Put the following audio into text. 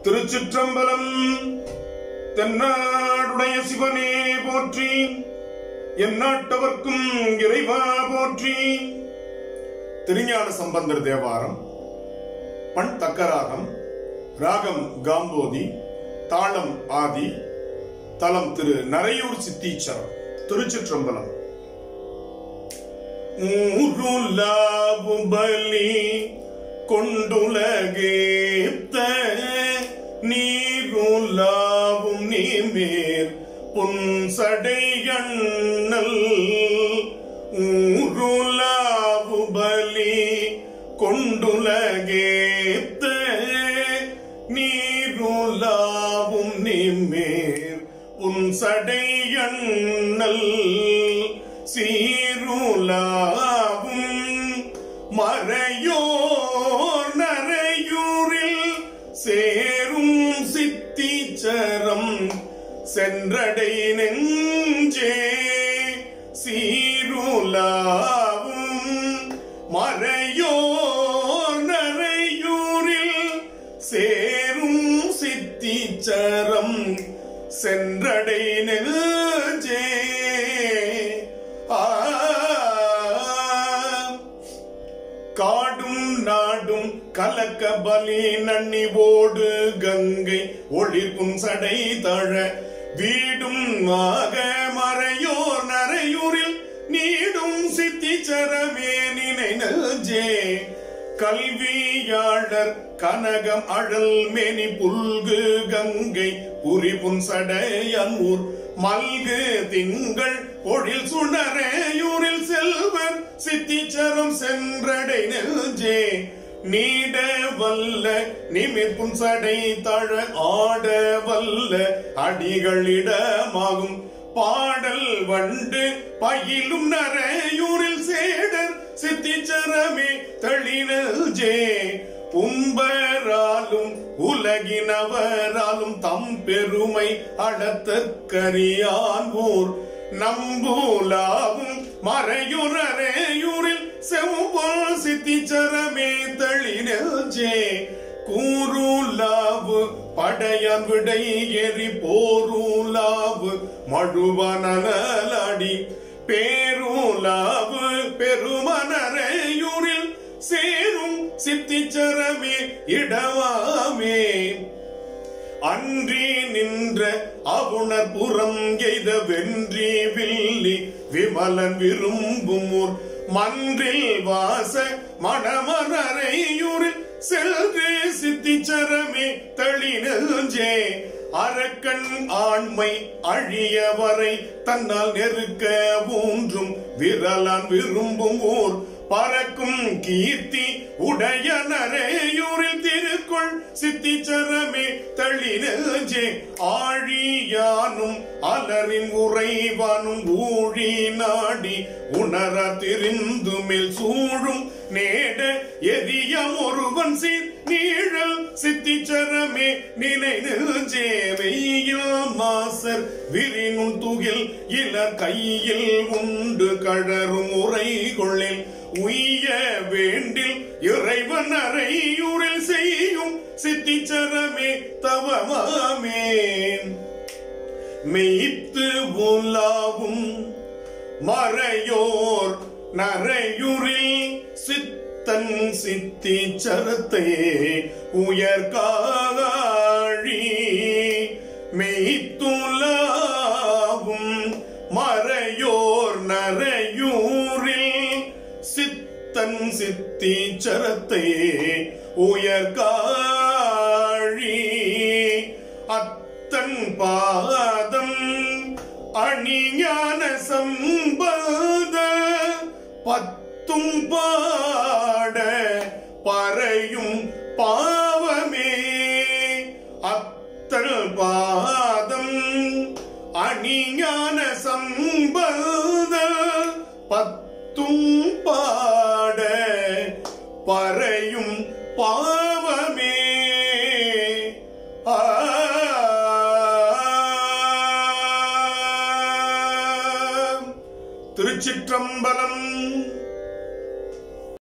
திருச்சிற்றம்பலம் தென்னாடுடைய சிவனே போற்றி எந்நாட்டவர்க்கும் இறைவா போற்றி திருஞான சம்பந்தர் தேவாரம் பண் தக்கராகம் ராகம் காம்போதி தாளம் ஆதி தலம் திரு நரையூர் சித்தீச்சரம் திருச்சிற்றம்பலம் ஊருலாவும் பலி கொண்டுலகேத்த நீருலாவும் நீமேர் புன்சடையண்ணல் ஊருலாவு பலி கொண்டுலகேத்த நீருலாவும் நீமேர் புன்சடையண்ணல் சீருலாவும் மறையோர் நரையூரில் சேரும் சித்திச்சரம் சென்றடை நெஞ்சே சீருலாவும் மறையோர் நரையூரில் சேரும் சித்திச்சரம் சென்றடை நெஞ்சே ஆ காடும் நாடும் கலக்க பலி நன்னி ஓடு கங்கை ஒளிர்க்கும் சடை தழ வீடும் ஆக மறையோர் நரையூரில் நீடும் சித்திச்சரமே நினை நெஞ்சே கல்வியாளர் கனகம் அழல் மேனி புல்கு கங்கை புரிபுன் சடையனூர் மல்கு திங்கள் பொழில் சுடரையூரில் செல்வர் சித்திச்சரம் சென்றடை நெஞ்சே நீட வல்ல நிமிர்ப்பும் சடை தழ ஆட வல்ல அடிகளிடமாகும் பாடல் வண்டு பயிலும் நரையூரில் சேடர் சித்திச்சரமே தளினஜே பும்பராலும் உலகினவராலும் தம் பெருமை அடத்தற்கரியான் ஊர் நம்பூலாவும் மறையுரரையூரில் செவ்வாய் சித்திச்சரமே தளினஜே கூருலாவு படையான் விடை எரி போருலாவு மழுவனலாடி பேருலாவு பெருமனரையூரில் சேரும் சித்திச்சரமே இடவாமே அன்றி நின்ற அவுணர் புறம் எய்த வென்றி வில்லி விமலன் விரும்பும் ஊர் மன்றில் வாச மணமரையூரில் செல்று சித்திச்சரமே தளினஞ்சே அரக்கன் ஆண்மை அழியவரை தன்னால் நெருக்க ஊன்றும் விரலான் விரும்பும் ஊர் பறக்கும் கீர்த்தி உடைய நரையூரில் திருக்குள் சித்திச்சரமே தளினஞ்சே ஆழியானும் அலரின் உறைவானும் ஊழி நாடி உணர திரிந்து மேல் சூழும் நேட எரிய ஒருவன் சீர் நீழல் சித்திச்சரமே நினை நெஞ்சே வெயில் மாசர் விரினும் துகில் இலர் கையில் உண்டு கழரும் உரை கொள்ளில் உய்ய வேண்டில் இறைவன் அறையூரில் செய்யும் சித்திச்சரமே தவமாமே மெய்த்து உலாவும் மறையோர் நரையுரில் சித்தன் சித்தி சரத்தை உயர்காழி மெய்த்துலாவும் மறையோர் நரையூரில் சித்தன் சித்தி சரத்தை உயர்காழி அத்தன் பாதம் அணிஞான சம்பத பத்தும் பாட பறையும் பாவமே அத்தல் பாதம் அணிஞான சம்பத பத்தும் பாட பறையும் பாவமே ஆ திருச்சிற்றம்பலம்